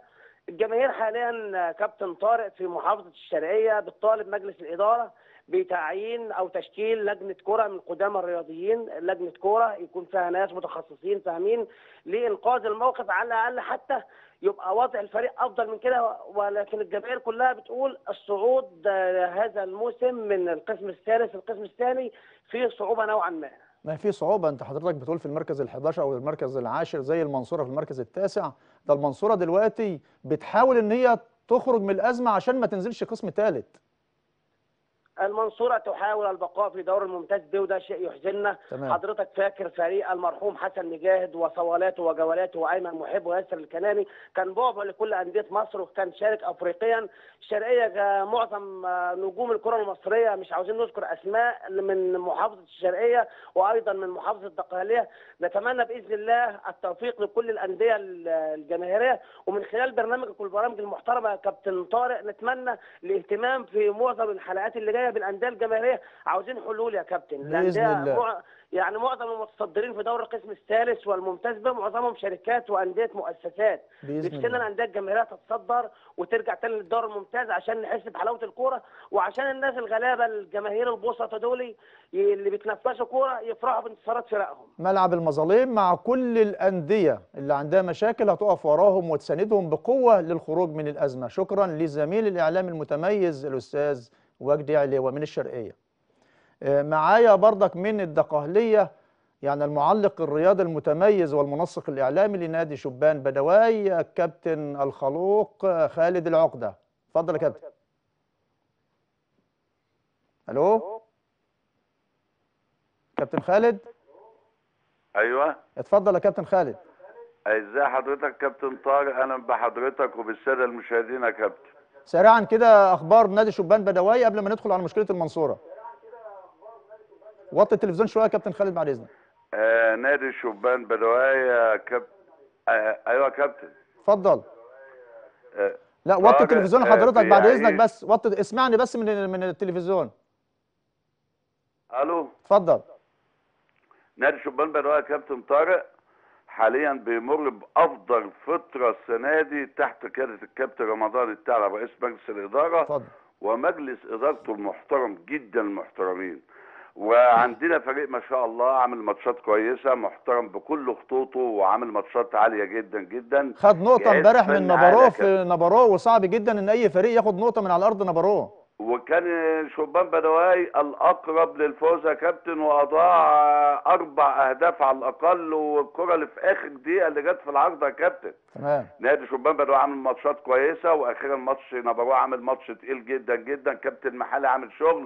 الجماهير حاليا كابتن طارق في محافظه الشرقيه بتطالب مجلس الاداره بتعيين او تشكيل لجنه كره من قدامى الرياضيين لجنه كره يكون فيها ناس متخصصين فاهمين لانقاذ الموقف على الاقل حتى يبقى وضع الفريق افضل من كده ولكن الجماهير كلها بتقول الصعود آه، هذا الموسم من القسم الثالث للقسم الثاني فيه صعوبه نوعا ما ما في صعوبة انت حضرتك بتقول في المركز ال11 او المركز العاشر زي المنصورة في المركز التاسع ده المنصورة دلوقتي بتحاول ان هي تخرج من الأزمة عشان ما تنزلش قسم ثالث المنصورة تحاول البقاء في دور الممتاز به وده شيء يحزننا تمام. حضرتك فاكر فريق المرحوم حسن مجاهد وصوالاته وجولاته وأيمن محب وياسر الكناني كان بعبع لكل أندية مصر وكان شارك أفريقيا الشرقية جا- معظم آه، نجوم الكرة المصرية مش عاوزين نذكر أسماء من محافظة الشرقية وأيضا من محافظة الدقهلية نتمنى بإذن الله التوفيق لكل الأندية ال- الجماهيرية ومن خلال برنامجك والبرامج المحترمة يا كابتن طارق نتمنى الاهتمام في معظم الحلقات اللي جايه بالانديه الجماهيريه عاوزين حلول يا كابتن بإذن الأندية الله. مع... يعني معظم المتصدرين في دور القسم الثالث والممتاز به معظمهم شركات وانديه مؤسسات بإذن نفسنا الله. الانديه الجماهيريه تتصدر وترجع تاني للدور الممتاز عشان نحس بحلاوه الكوره وعشان الناس الغلابه الجماهير البسطه دول ي- اللي بيتنفسوا كوره يفرحوا بانتصارات فرقهم ملعب المظالم مع كل الأندية اللي عندها مشاكل هتقف وراهم وتساندهم بقوة للخروج من الأزمة شكرا لزميل الإعلام المتميز الأستاذ وجدي عليوة من الشرقية آه، معايا برضك من الدقهلية يعني المعلق الرياضي المتميز والمنسق الإعلامي لنادي شبان بدواي الكابتن الخلوق آه، خالد العقدة اتفضل يا كابتن ألو كابتن خالد ايوه اتفضل يا كابتن خالد ازاي حضرتك كابتن طارق اهلا بحضرتك وبالساده المشاهدين يا كابتن سريعا كده اخبار نادي شبان بدواي قبل ما ندخل على مشكله المنصوره وطي التلفزيون شويه يا كابتن خالد بعد اذنك آه نادي شبان بدوايا كاب آه ايوه يا كابتن اتفضل آه لا وطي طارق، التلفزيون آه، حضرتك بعد اذنك بيعيش- بس وطي اسمعني بس من من التلفزيون الو اتفضل نادي شبان بدوايا يا كابتن طارق حاليا بيمر بافضل فتره السنه دي تحت قياده الكابتن رمضان الثعلب رئيس مجلس الاداره اتفضل ومجلس ادارته المحترم جدا المحترمين وعندنا فريق ما شاء الله عامل ماتشات كويسه محترم بكل خطوطه وعامل ماتشات عاليه جدا جدا خد نقطه جهاز امبارح من فني نبارو عالي في نبارو وصعب جدا ان اي فريق ياخد نقطه من على ارض نبارو وكان شبان بدواي الاقرب للفوز يا كابتن واضاع اربع اهداف على الاقل والكره اللي في اخر دقيقه اللي جت في العارضه يا كابتن تمام نادي شبان بدواي عامل ماتشات كويسه واخيرا ماتش نبارو عامل ماتش تقيل جدا جدا كابتن محلي عامل شغل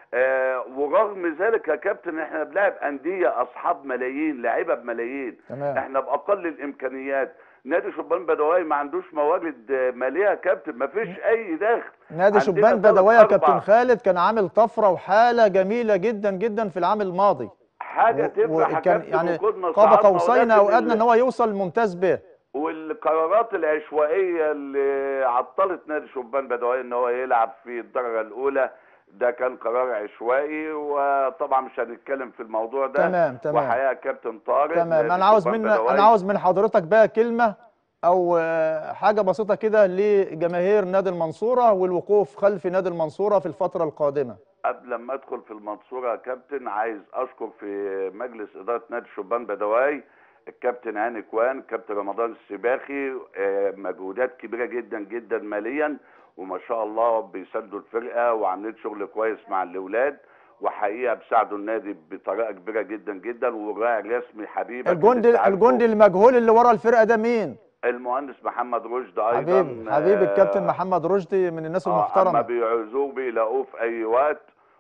آه ورغم ذلك يا كابتن احنا بنلعب انديه اصحاب ملايين لاعيبه بملايين تمام. احنا باقل الامكانيات نادي شبان بدواي ما عندوش موارد آه، ماليه يا كابتن ما فيش اي دخل نادي عندنا شبان تلات بدواي يا أربع كابتن خالد كان عامل طفره وحاله جميله جدا جدا في العام الماضي حاجه تفرح يا وكان كابتن يعني وكنا قاب صعدنا قوسين او ولكن ادنى ان هو يوصل ممتاز به والقرارات العشوائيه اللي عطلت نادي شبان بدوي ان هو يلعب في الدرجه الاولى ده كان قرار عشوائي وطبعا مش هنتكلم في الموضوع ده تمام، تمام. وحقيقه كابتن طارق تمام نادي انا عاوز شبان من بدوي انا عاوز من حضرتك بقى كلمه او آه، حاجه بسيطه كده لجماهير نادي المنصوره والوقوف خلف نادي المنصوره في الفتره القادمه قبل ما ادخل في المنصوره يا كابتن عايز اشكر في مجلس اداره نادي شبان بدواي الكابتن هاني كوان كابتن رمضان السباخي آه، مجهودات كبيره جدا جدا ماليا وما شاء الله بيساندوا الفرقه وعاملين شغل كويس مع الاولاد وحقيقه بيساعدوا النادي بطريقه كبيره جدا جدا والراعي الرسمي حبيبك الجندي اللي انت عارفه، الجندي المجهول اللي ورا الفرقه ده مين المهندس محمد رشدي ايضا حبيبي حبيبي آه، الكابتن محمد رشدي من الناس اه اما المحترمه بيعوزوه بيلاقوه في اي وقت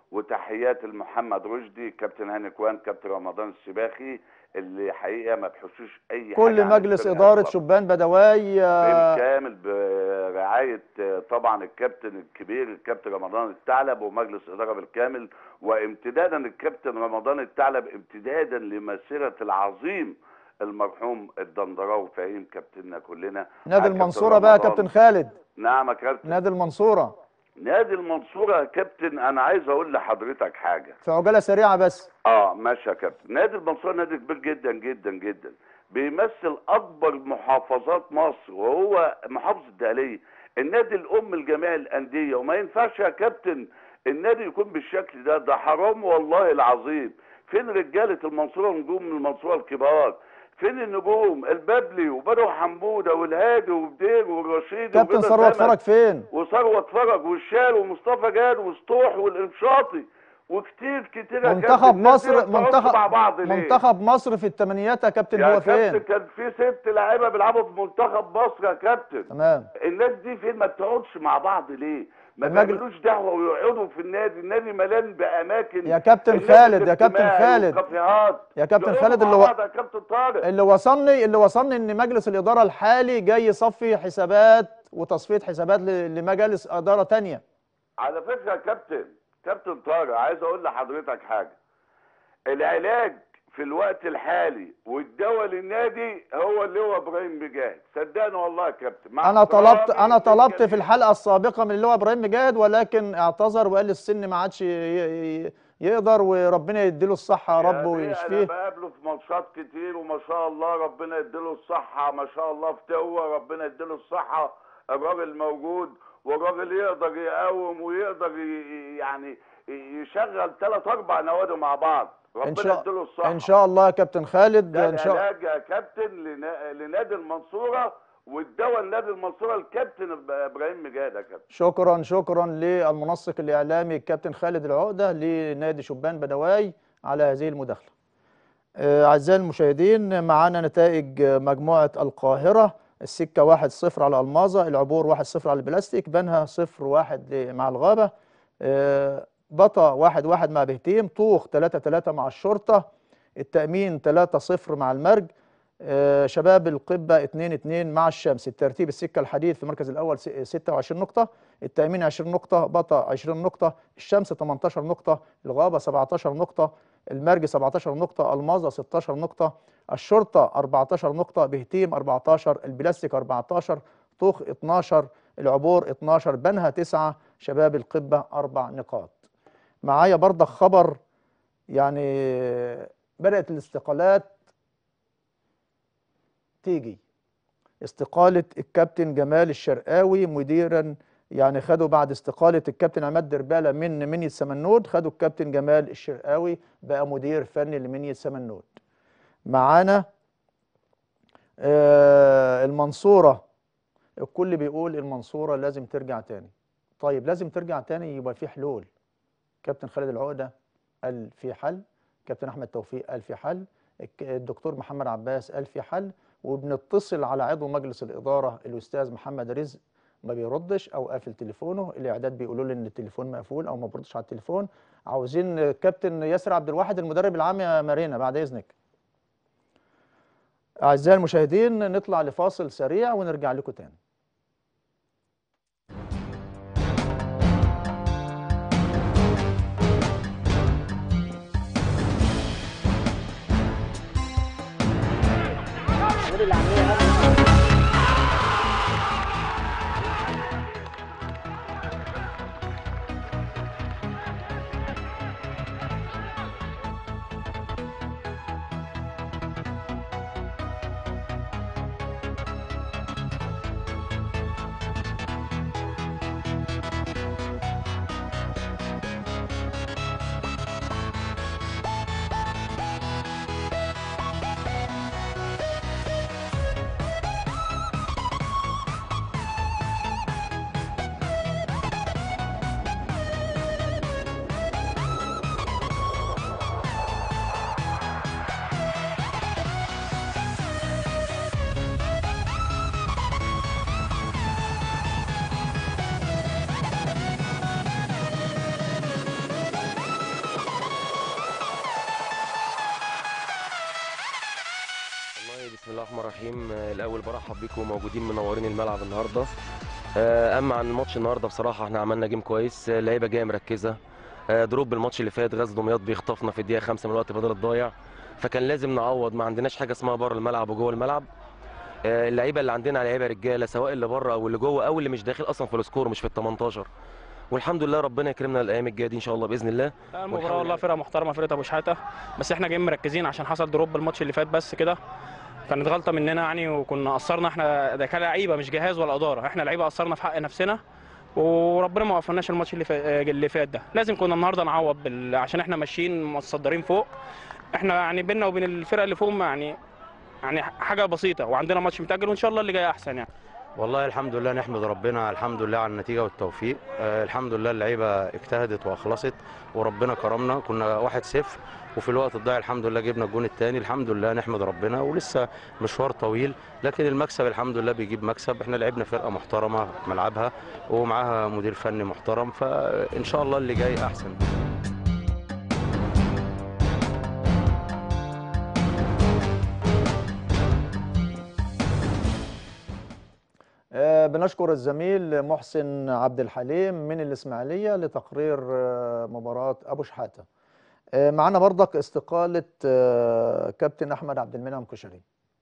وتحيات لمحمد رشدي كابتن هاني كوان كابتن رمضان السباخي اللي حقيقه ما بيحسوش اي حاجه كل عن مجلس الفرقة اداره إطلاقاً. شبان بدواي آه، بالكامل برعايه آه، طبعا الكابتن الكبير الكابتن رمضان الثعلب ومجلس اداره بالكامل وامتدادا الكابتن رمضان الثعلب امتدادا لمسيره العظيم المرحوم الدندراوي فهيم كابتننا كلنا نادي مع كابتن المنصوره بقى يا رمضان. كابتن خالد نعم يا كابتن نادي المنصوره نادي المنصورة يا كابتن أنا عايز أقول لحضرتك حاجة في عجاله سريعه بس اه ماشي يا كابتن نادي المنصورة نادي كبير جدا جدا جدا بيمثل اكبر محافظات مصر وهو محافظه الدقهليه النادي الام لجميع الانديه وما ينفعش يا كابتن النادي يكون بالشكل ده ده حرام والله العظيم فين رجاله المنصوره ونجوم من المنصوره الكبار فين النجوم البابلي وبدو حموده والهادي وبدير والرشيد كابتن ورضا ثروت سمك فرج فين وثروت فرج والشال ومصطفى جاد وسطوح والانشاطي وكتير كتير يا منتخب كابتن. الناس دي مصر ما بتقعدش منتخب مع بعض ليه؟ منتخب مصر في الثمانينات يا كابتن يا هو كابتن فين كان في ست لعيبه بيلعبوا في منتخب مصر يا كابتن تمام الناس دي فين ما بتقعدش مع بعض ليه؟ ما المجل- بيعملوش دعوه ويقعدوا في النادي، النادي مليان باماكن يا كابتن النادي خالد، يا كابتن الاجتماعي خالد. والكافيهات. يا كابتن يقعدوا خالد مع اللي و- بعض يا كابتن طارق اللي وصلني اللي وصلني ان مجلس الاداره الحالي جاي يصفي حسابات وتصفيه حسابات ل- لمجالس اداره تانية على فكره يا كابتن كابتن طارق عايز اقول لحضرتك حاجه العلاج في الوقت الحالي والدواء للنادي هو اللي هو ابراهيم مجاهد صدقني والله يا كابتن مع انا طلبت احترامي انا طلبت في للجميع. الحلقه السابقه من اللي هو ابراهيم مجاهد ولكن اعتذر وقال السن ما عادش ي- ي- يقدر وربنا يديله الصحه يا رب يعني انا ويشفيه بقابله في ماتشات كتير وما شاء الله ربنا يديله الصحه ما شاء الله في توه ربنا يديله الصحه الراجل موجود والراجل يقدر يقاوم ويقدر ي- يعني يشغل ثلاث اربع نوادي مع بعض ان ربنا شاء يديله الصحه ان شاء الله يا كابتن خالد ده ان شاء العلاج يا كابتن لنا- لنادي المنصوره والدواء لنادي المنصوره الكابتن إب- ابراهيم مجاهد يا كابتن شكرا شكرا للمنسق الاعلامي الكابتن خالد العقده لنادي شبان بدواي على هذه المداخله. آه، اعزائي المشاهدين معانا نتائج آه، مجموعه القاهره السكه 1-0 على الماظه، العبور 1-0 على البلاستيك، بنها 0-1 مع الغابه. آه، بطا 1-1 مع بهتيم، طوخ 3-3 مع الشرطه، التأمين 3-0 مع المرج، آه، شباب القبة 2-2 مع الشمس الترتيب السكة الحديد في المركز الأول س- 26 نقطة التأمين 20 نقطة بطا 20 نقطة الشمس 18 نقطة الغابة 17 نقطة المرج 17 نقطة الماظة 16 نقطة الشرطة 14 نقطة بهتيم 14 البلاستيك 14 طوخ 12 العبور 12 بنها 9 شباب القبة 4 نقاط معايا برضه خبر يعني بدأت الاستقالات تيجي استقالة الكابتن جمال الشرقاوي مديرا يعني خدوا بعد استقالة الكابتن عماد دربالة من منية سمنود خدوا الكابتن جمال الشرقاوي بقى مدير فني لمنية سمنود معانا آه المنصورة الكل بيقول المنصورة لازم ترجع تاني طيب لازم ترجع تاني يبقى في حلول كابتن خالد العقدة قال في حل كابتن أحمد توفيق قال في حل الك- الدكتور محمد عباس قال في حل وبنتصل على عضو مجلس الإدارة الأستاذ محمد رزق ما بيردش أو قافل تليفونه الإعداد بيقولوا لي إن التليفون مقفول أو ما بيردش على التليفون عاوزين كابتن ياسر عبد الواحد المدرب العام يا مارينا بعد إذنك أعزائي المشاهدين نطلع لفاصل سريع ونرجع لكم تاني والله بسم الله الرحمن الرحيم آه، الاول برحب بيكم موجودين منورين الملعب النهارده آه، اما عن الماتش النهارده بصراحه احنا عملنا جيم كويس آه، اللعيبه جايه مركزه آه، دروب الماتش اللي فات غزل دمياط بيخطفنا في الدقيقه 5 من الوقت بدل الضايع فكان لازم نعوض ما عندناش حاجه اسمها بره الملعب وجوه الملعب آه، اللعيبه اللي عندنا لعيبه رجاله سواء اللي بره او اللي جوه او اللي مش داخل اصلا في السكور مش في ال 18 والحمد لله ربنا يكرمنا الايام الجايه دي ان شاء الله باذن الله لا المباراة ونحاول والله فرقة محترمة فرقة أبو شحاتة بس احنا جايين مركزين عشان حصل دروب الماتش اللي فات بس كده كانت غلطه مننا يعني وكنا قصرنا احنا ده كلاعيبه مش جهاز ولا اداره احنا لعيبه قصرنا في حق نفسنا وربنا ما وفقناش الماتش اللي فات اللي فات ده لازم كنا النهارده نعوض بال... عشان احنا ماشيين متصدرين فوق احنا يعني بيننا وبين الفرق اللي فوق يعني يعني حاجه بسيطه وعندنا ماتش متاجل وان شاء الله اللي جاي احسن يعني والله الحمد لله نحمد ربنا الحمد لله على النتيجة والتوفيق آه الحمد لله اللعيبة اجتهدت وأخلصت وربنا كرمنا كنا واحد صفر وفي الوقت الضايع الحمد لله جبنا الجون الثاني الحمد لله نحمد ربنا ولسه مشوار طويل لكن المكسب الحمد لله بيجيب مكسب احنا لعبنا فرقة محترمة في ملعبها ومعاها مدير فني محترم فإن شاء الله اللي جاي أحسن آه، بنشكر الزميل محسن عبد الحليم من الإسماعيلية لتقرير آه، مباراة أبو شحاتة آه، معنا برضك استقالة آه، كابتن أحمد عبد المنعم كشري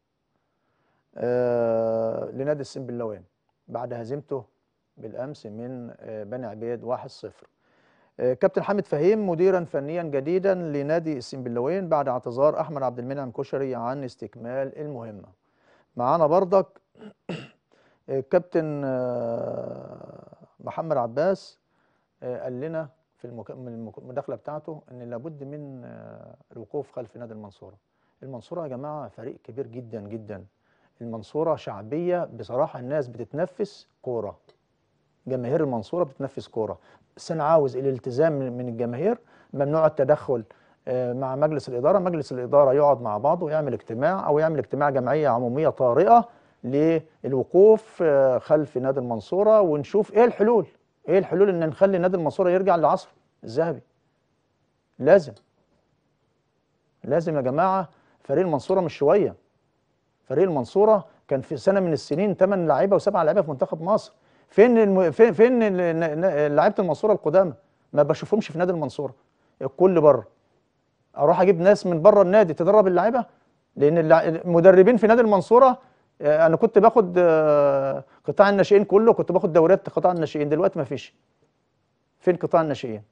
آه، لنادي السنبلاوين بعد هزيمته بالأمس من آه، بني عبيد 1-0 آه، كابتن حامد فهيم مديرا فنيا جديدا لنادي السنبلاوين بعد اعتذار أحمد عبد المنعم كشري عن استكمال المهمة معانا برضك كابتن آه، محمد عباس آه، قال لنا في المك- من المك- المداخله بتاعته ان لابد من آه، الوقوف خلف نادي المنصوره. المنصوره يا جماعه فريق كبير جدا جدا. المنصوره شعبيه بصراحه الناس بتتنفس كوره. جماهير المنصوره بتتنفس كوره. بس انا عاوز الالتزام من من الجماهير ممنوع التدخل آه، مع مجلس الاداره، مجلس الاداره يقعد مع بعضه ويعمل اجتماع او يعمل اجتماع جمعيه عموميه طارئه للوقوف آه، خلف نادي المنصوره ونشوف ايه الحلول ايه الحلول ان نخلي نادي المنصوره يرجع لعصره الذهبي لازم لازم يا جماعه فريق المنصوره مش شويه فريق المنصوره كان في سنه من السنين 8 لعيبه وسبعه لعيبه في منتخب مصر فين الم... فين فين ال- ن- ن- لعيبه المنصوره القدامى ما بشوفهمش في نادي المنصوره الكل بره اروح اجيب ناس من بره النادي تدرب اللعيبه لان اللع- المدربين في نادي المنصوره آه، انا كنت باخد آه، قطاع الناشئين كله كنت باخد دوريات قطاع الناشئين دلوقتي ما فيش فين قطاع الناشئين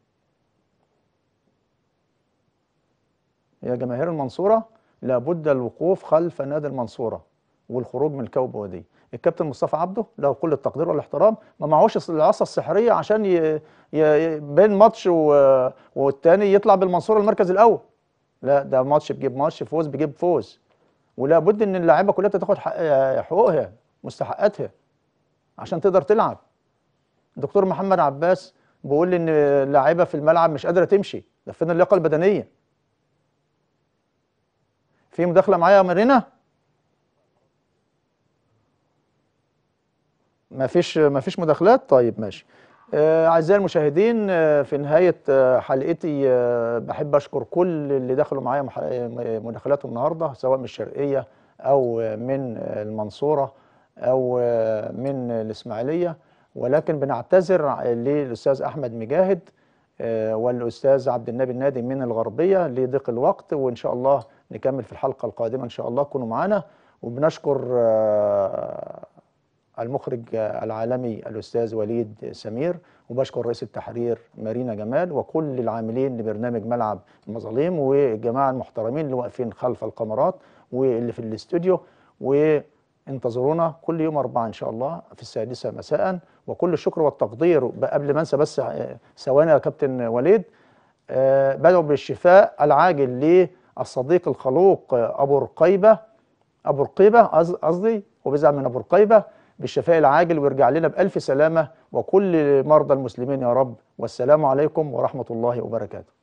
يا جماهير المنصوره لابد الوقوف خلف نادي المنصوره والخروج من الكوبه دي الكابتن مصطفى عبده له كل التقدير والاحترام ما معهوش العصا السحريه عشان ي... ي... ي- بين ماتش و... والتاني يطلع بالمنصوره المركز الاول لا ده ماتش بيجيب ماتش فوز بيجيب فوز ولا بد ان اللاعيبه كلها تاخد حق- حقوقها مستحقاتها عشان تقدر تلعب الدكتور محمد عباس بيقول لي ان اللاعيبه في الملعب مش قادره تمشي ده فين اللياقه البدنيه في مداخله معايا يا مارينا ما فيش ما فيش مداخلات طيب ماشي آه، أعزائي المشاهدين آه، في نهاية آه، حلقتي آه، بحب أشكر كل اللي دخلوا معايا مح- آه، مداخلاتهم النهاردة سواء من الشرقية أو آه، من آه، المنصورة أو آه، من الإسماعيلية ولكن بنعتذر ع- للأستاذ أحمد مجاهد آه، والأستاذ عبد النبي النادي من الغربية لضيق الوقت وإن شاء الله نكمل في الحلقة القادمة إن شاء الله كونوا معانا وبنشكر آه، المخرج العالمي الأستاذ وليد سمير وبشكر رئيس التحرير مارينا جمال وكل العاملين لبرنامج ملعب المظالم والجماعة المحترمين اللي واقفين خلف الكاميرات واللي في الاستوديو وانتظرونا كل يوم أربعة إن شاء الله في السادسة مساء وكل الشكر والتقدير قبل ما أنسى بس آه، ثواني يا كابتن وليد آه، بدأوا بالشفاء العاجل للصديق الخلوق آه، أبو رقيبة أبو رقيبة قص- قصدي وبزعل من أبو رقيبة بالشفاء العاجل ويرجع لنا بألف سلامة وكل مرضى المسلمين يا رب والسلام عليكم ورحمة الله وبركاته